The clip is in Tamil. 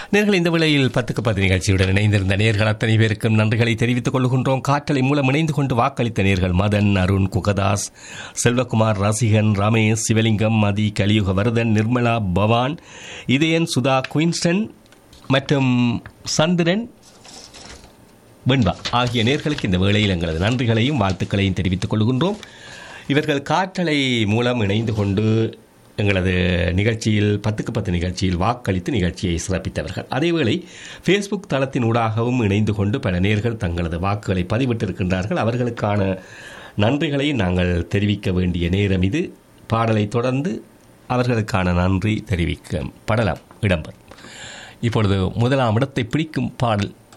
நேர்கள் இந்த வேளையில் பத்துக்கு பத்து நிகழ்ச்சியுடன் இணைந்திருந்த நேர்கள் அத்தனை பேருக்கும் நன்றிகளை தெரிவித்துக் கொள்கின்றோம் காற்றலை மூலம் இணைந்து கொண்டு வாக்களித்த நேர்கள் மதன் அருண் குகதாஸ் செல்வகுமார் ரசிகன் ரமேஷ் சிவலிங்கம் மதி கலியுக வரதன் நிர்மலா பவான் இதயன் சுதா குயின்ஸ்டன் மற்றும் சந்திரன் வெண்பா ஆகிய நேர்களுக்கு இந்த வேளையில் எங்களது நன்றிகளையும் வாழ்த்துக்களையும் தெரிவித்துக் கொள்கின்றோம் இவர்கள் காற்றலை மூலம் இணைந்து கொண்டு எங்களது நிகழ்ச்சியில் பத்துக்கு பத்து நிகழ்ச்சியில் வாக்களித்து நிகழ்ச்சியை சிறப்பித்தவர்கள் அதேவேளை ஃபேஸ்புக் தளத்தின் ஊடாகவும் இணைந்து கொண்டு பல நேர்கள் தங்களது வாக்குகளை பதிவிட்டிருக்கின்றார்கள் அவர்களுக்கான நன்றிகளை நாங்கள் தெரிவிக்க வேண்டிய நேரம் இது பாடலை தொடர்ந்து அவர்களுக்கான நன்றி தெரிவிக்கப்படலாம் இடம்பெறும் இப்பொழுது முதலாம் இடத்தை பிடிக்கும் பாடல்